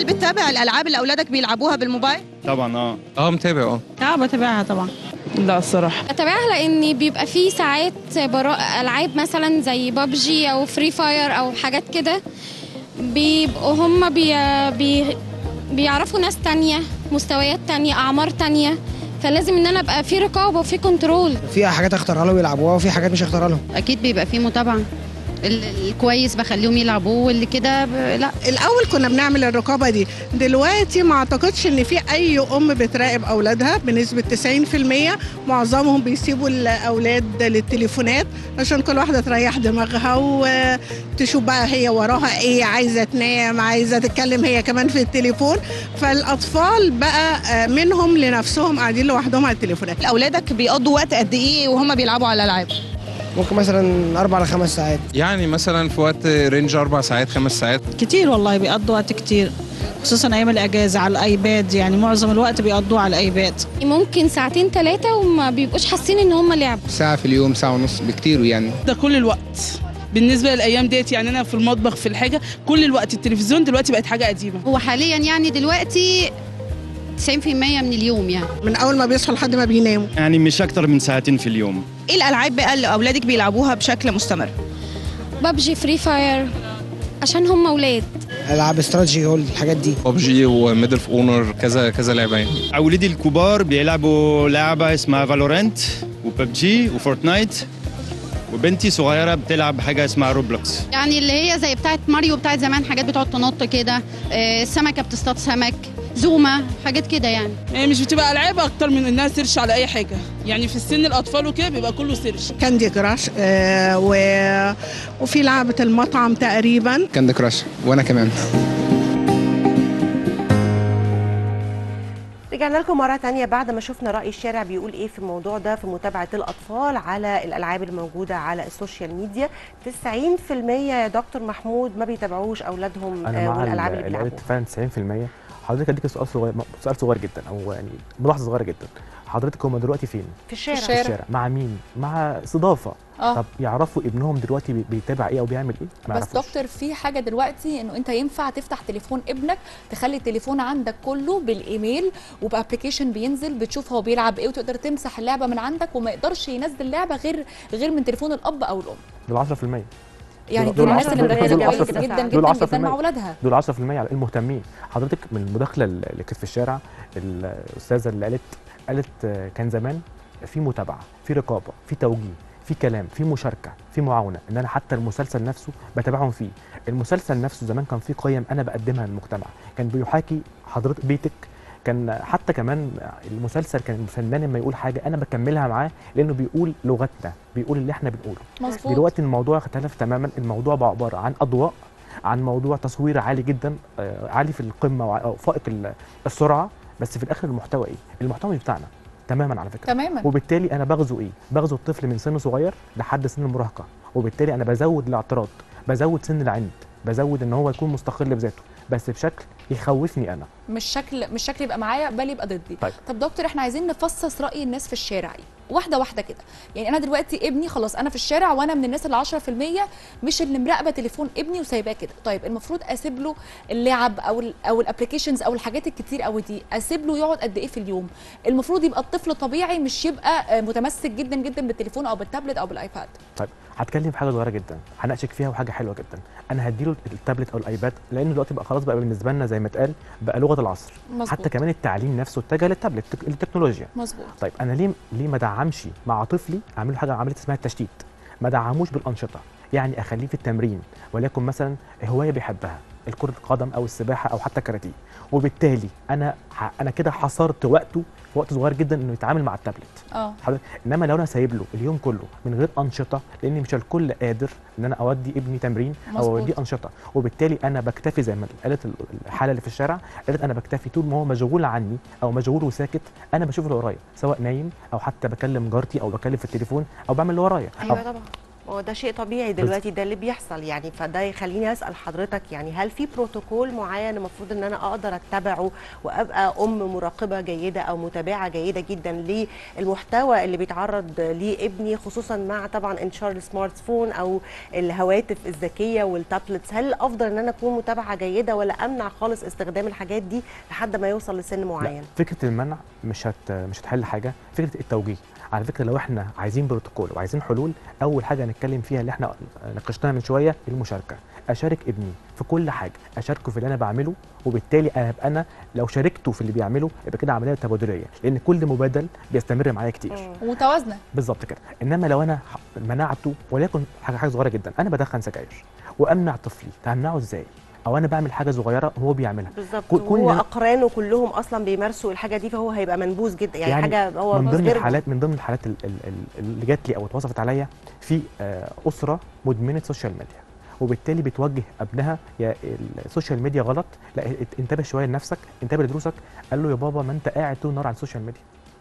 بتتابع الالعاب اللي اولادك بيلعبوها بالموبايل طبعا اه اه متابع اه اه بتابعها طبعا لا الصراحه بتابعها لان بيبقى في ساعات برا... العاب مثلا زي بابجي او فري فاير او حاجات كده بيبقوا هم بي... بي... بيعرفوا ناس تانية مستويات تانية اعمار تانية فلازم ان انا ابقى في رقابه وفي كنترول في حاجات اختارها لهم يلعبوها وفي حاجات مش هختارها لهم اكيد بيبقى فيه متابعه ال- الكويس بخليهم يلعبوه واللي كده ب... لا الاول كنا بنعمل الرقابه دي دلوقتي ما اعتقدش ان في اي ام بتراقب اولادها بنسبه 90% معظمهم بيسيبوا الاولاد للتليفونات عشان كل واحده تريح دماغها وتشوف بقى هي وراها ايه عايزه تنام عايزه تتكلم هي كمان في التليفون فالاطفال بقى آه، منهم لنفسهم قاعدين لوحدهم على التليفونات اولادك بيقضوا وقت قد ايه وهم بيلعبوا على الالعاب ممكن مثلا اربع لخمس ساعات يعني مثلا في وقت رينج اربع ساعات خمس ساعات كتير والله بيقضوا وقت كتير خصوصا ايام الاجازه على الايباد يعني معظم الوقت بيقضوه على الايباد ممكن ساعتين ثلاثه وما بيبقوش حاسين ان هم لعبوا ساعة في اليوم ساعة ونص بكتير يعني ده كل الوقت بالنسبه للايام ديت يعني انا في المطبخ في الحاجه كل الوقت التلفزيون دلوقتي بقت حاجه قديمه هو حاليا يعني دلوقتي 90% من اليوم يعني من اول ما بيصحوا لحد ما بيناموا يعني مش اكتر من ساعتين في اليوم ايه الالعاب بقى اللي اولادك بيلعبوها بشكل مستمر بابجي فري فاير عشان هم اولاد العاب استراتيجي هول الحاجات دي ببجي وميدل اوف اونر كذا كذا لعبه يعني اولادي الكبار بيلعبوا لعبة اسمها فالورانت وببجي وفورتنايت وبنتي صغيرة بتلعب حاجة اسمها روبلوكس يعني اللي هي زي بتاعت ماريو بتاعت زمان حاجات بتقعد تنط كده آه، السمكه بتصطاد سمك زوما حاجات كده يعني يعني مش بتبقى العاب اكتر من انها سيرش على اي حاجه يعني في السن الاطفال وكده بيبقى كله سيرش كاندي كراش آه و... وفي لعبه المطعم تقريبا كان ده كراش وانا كمان رجعنا لكم مرة تانية بعد ما شفنا رأي الشارع بيقول ايه في الموضوع ده في متابعة الأطفال على الألعاب الموجودة على السوشيال ميديا 90% يا دكتور محمود ما بيتابعوش أولادهم انا آه، مع والألعاب اللي ال- بيلعبوها فعلا 90% حضرتك اديك سؤال صغير سؤال صغير جدا او يعني ملاحظه صغيره جدا حضرتك هم دلوقتي فين؟ في الشارع في الشارع مع مين؟ مع استضافه اه طب يعرفوا ابنهم دلوقتي بي- بيتابع ايه او بيعمل ايه؟ ما بس يعرفوش. دكتور في حاجه دلوقتي انه انت ينفع تفتح تليفون ابنك تخلي التليفون عندك كله بالايميل وبابلكيشن بينزل بتشوف هو بيلعب ايه وتقدر تمسح اللعبه من عندك وما يقدرش ينزل لعبه غير غير من تليفون الاب او الام دول 10% يعني دول- دي دول الناس 10% اللي مركزه دول كويس 10% جدا دول جدا 10% جدا مع اولادها دول 10% على المهتمين حضرتك من المداخله اللي كانت في الشارع الاستاذه اللي قالت قالت آه، كان زمان في متابعه في رقابه في توجيه في كلام في مشاركه في معاونه ان انا حتى المسلسل نفسه بتابعهم فيه المسلسل نفسه زمان كان فيه قيم انا بقدمها للمجتمع كان بيحاكي حضرتك بيتك كان حتى كمان المسلسل كان الفنان لما يقول حاجه انا بكملها معاه لانه بيقول لغتنا بيقول اللي احنا بنقوله مظبوط دلوقتي الموضوع اختلف تماما الموضوع بقى عباره عن اضواء عن موضوع تصوير عالي جدا آه، عالي في القمه وع- أو فائق ال- السرعه بس في الاخر المحتوى ايه المحتوى مش بتاعنا تماما على فكره تماما وبالتالي انا بغزو ايه بغزو الطفل من سن صغير لحد سن المراهقه وبالتالي انا بزود الاعتراض بزود سن العند بزود ان هو يكون مستقل بذاته بس بشكل يخوفني انا مش شكل مش شكل يبقى معايا بل يبقى ضدي طيب. طب دكتور احنا عايزين نفصص راي الناس في الشارع ايه واحده واحده كده يعني انا دلوقتي ابني خلاص انا في الشارع وانا من الناس اللي 10% مش اللي مراقبه تليفون ابني وسايباه كده طيب المفروض اسيب له اللعب او ال او الابلكيشنز او الحاجات الكتير قوي دي اسيب له يقعد قد ايه في اليوم المفروض يبقى الطفل طبيعي مش يبقى آه، متمسك جدا جدا بالتليفون او بالتابلت او بالايباد طيب هتكلم في حاجه صغيره جدا هناقشك فيها وحاجه حلوه جدا انا هديله التابلت او الايباد لان دلوقتي بقى خلاص بقى بالنسبه لنا زي ما اتقال بقى لغه العصر مظبوط. حتى كمان التعليم نفسه اتجه للتابلت التك- التكنولوجيا مظبوط طيب انا ليه ليه ما دعمش مع طفلي اعمل له حاجه عمليه اسمها التشتيت ما دعموش بالانشطه يعني اخليه في التمرين وليكن مثلا هوايه بيحبها الكرة القدم او السباحه او حتى كاراتيه وبالتالي انا ح- انا كده حصرت وقته في وقت صغير جدا انه يتعامل مع التابلت اه حضرتك انما لو انا سايب له اليوم كله من غير انشطه لان مش الكل قادر ان انا اودي ابني تمرين او مظبوط. اوديه انشطه وبالتالي انا بكتفي زي ما قالت ال- الحاله اللي في الشارع قالت انا بكتفي طول ما هو مشغول عني او مشغول وساكت انا بشوف اللي ورايا سواء نايم او حتى بكلم جارتي او بكلم في التليفون او بعمل اللي ورايا أيوة أو طبعا ما هو ده شيء طبيعي دلوقتي ده اللي بيحصل يعني فده يخليني اسال حضرتك يعني هل في بروتوكول معين المفروض ان انا اقدر اتبعه وابقى ام مراقبه جيده او متابعه جيده جدا للمحتوى اللي بيتعرض ليه ابني خصوصا مع طبعا انتشار السمارت فون او الهواتف الذكيه والتابلتس هل الافضل ان انا اكون متابعه جيده ولا امنع خالص استخدام الحاجات دي لحد ما يوصل لسن معين فكره المنع مش هت مش هتحل حاجه فكره التوجيه على فكره لو احنا عايزين بروتوكول وعايزين حلول اول حاجه هنتكلم فيها اللي احنا ناقشناها من شويه المشاركه اشارك ابني في كل حاجه اشاركه في اللي انا بعمله وبالتالي انا هبقى انا لو شاركته في اللي بيعمله يبقى كده عمليه تبادليه لان كل مبادل بيستمر معايا كتير ومتوازنه بالظبط كده انما لو انا ح- منعته وليكن حاجه حاجه صغيره جدا انا بدخن سجاير وامنع طفلي همنعه ازاي او انا بعمل حاجه صغيره وهو بيعملها بالظبط كل- كل وهو ده- اقرانه كلهم اصلا بيمارسوا الحاجه دي فهو هيبقى منبوذ جدا يعني, حاجه هو من ضمن غير- الحالات من ضمن الحالات ال- ال- ال- اللي جات لي او اتوصفت عليا في آه، اسره مدمنه سوشيال ميديا وبالتالي بتوجه ابنها يا السوشيال ميديا غلط لا ات- انتبه شويه لنفسك انتبه لدروسك قال له يا بابا ما انت قاعد طول النهار على السوشيال ميديا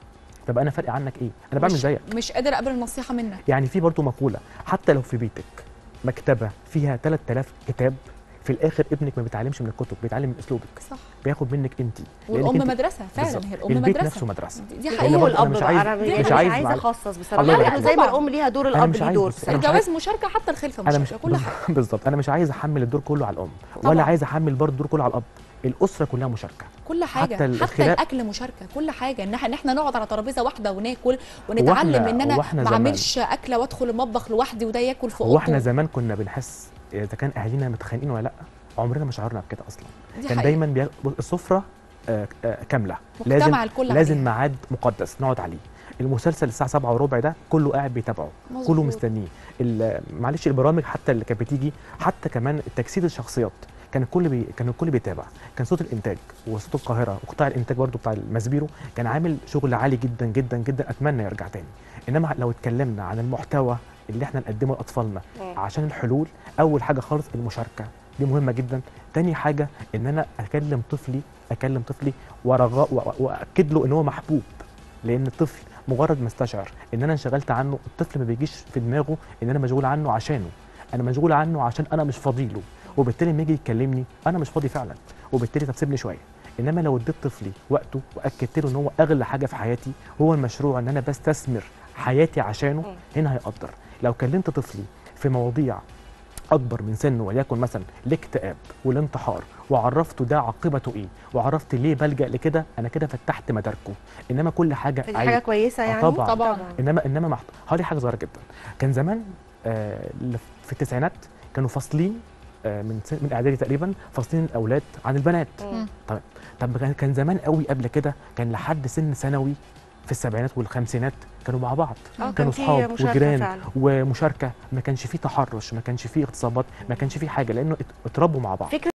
طب انا فرق عنك ايه انا بعمل مش- زيك مش قادر اقبل النصيحه منك يعني في برضه مقوله حتى لو في بيتك مكتبه فيها 3000 كتاب في الاخر ابنك ما بيتعلمش من الكتب بيتعلم من اسلوبك صح بياخد منك انت والام مدرسه فعلا هي الام البيت مدرسه نفسه مدرسه دي- دي لأن حقيقه برضه والاب مش بقى عايز انا مش يعني مش عايز عايزه مع- اخصص بصراحه الله لا يبارك زي فيك. ما الام ليها دور أنا الاب مش ليه عايز دور بس- أنا مش بصراحه الجواز مشاركه حتى الخلفه انا مشاركه مش كل حاجه بالظبط انا مش عايز احمل الدور كله على الام طبعاً. ولا عايز احمل برضه الدور كله على الاب الاسره كلها مشاركه كل حاجه حتى حتى, الخلاف- الاكل مشاركه كل حاجه ان احنا إن إحنا نقعد على ترابيزه واحده وناكل ونتعلم وإحنا- ان انا وإحنا ما زمان- اعملش اكله وادخل المطبخ لوحدي وده ياكل في هو احنا اوضته زمان كنا بنحس اذا كان اهالينا متخانقين ولا لا عمرنا ما شعرنا بكده اصلا دي كان حقيقة. دايما بي... السفره آه، آه، كامله مجتمع لازم الكل لازم عليها. ميعاد مقدس نقعد عليه المسلسل الساعه 7 وربع ده كله قاعد بيتابعه مظبوط. كله مستنيه ال- معلش البرامج حتى اللي كانت بتيجي حتى كمان تجسيد الشخصيات كان الكل بي... كان الكل بيتابع كان صوت الانتاج وصوت القاهره وقطاع الانتاج برضو بتاع المسبيرو كان عامل شغل عالي جدا جدا جدا اتمنى يرجع تاني انما لو اتكلمنا عن المحتوى اللي احنا نقدمه لاطفالنا مم. عشان الحلول اول حاجه خالص المشاركه دي مهمه جدا تاني حاجه ان انا اكلم طفلي اكلم طفلي ورغاء و- واكد له ان هو محبوب لان الطفل مجرد ما استشعر ان انا انشغلت عنه الطفل ما بيجيش في دماغه ان انا مشغول عنه عشانه انا مشغول عنه عشان انا مش فاضي له وبالتالي لما يجي يكلمني انا مش فاضي فعلا وبالتالي طب سيبني شويه انما لو اديت طفلي وقته واكدت له ان هو اغلى حاجه في حياتي هو المشروع ان انا بستثمر حياتي عشانه هنا هيقدر لو كلمت طفلي في مواضيع اكبر من سنه وليكن مثلا الاكتئاب والانتحار وعرفته ده عاقبته ايه وعرفت ليه بلجا لكده انا كده فتحت مداركه انما كل حاجه فدي عيب. حاجه كويسه آه يعني طبعا طبعا انما انما محت... هقول لك حاجه صغيره جدا كان زمان آه اللي في التسعينات كانوا فاصلين آه من سن... من اعدادي تقريبا فاصلين الاولاد عن البنات مم. طب طب كان- كان زمان قوي قبل كده كان لحد سن ثانوي في السبعينات والخمسينات كانوا مع بعض آه، كان كانوا في اصحاب مشاركة وجيران فعلا. ومشاركه ما كانش فيه تحرش ما كانش فيه اغتصابات ما كانش فيه حاجه لانه ات- اتربوا مع بعض فكره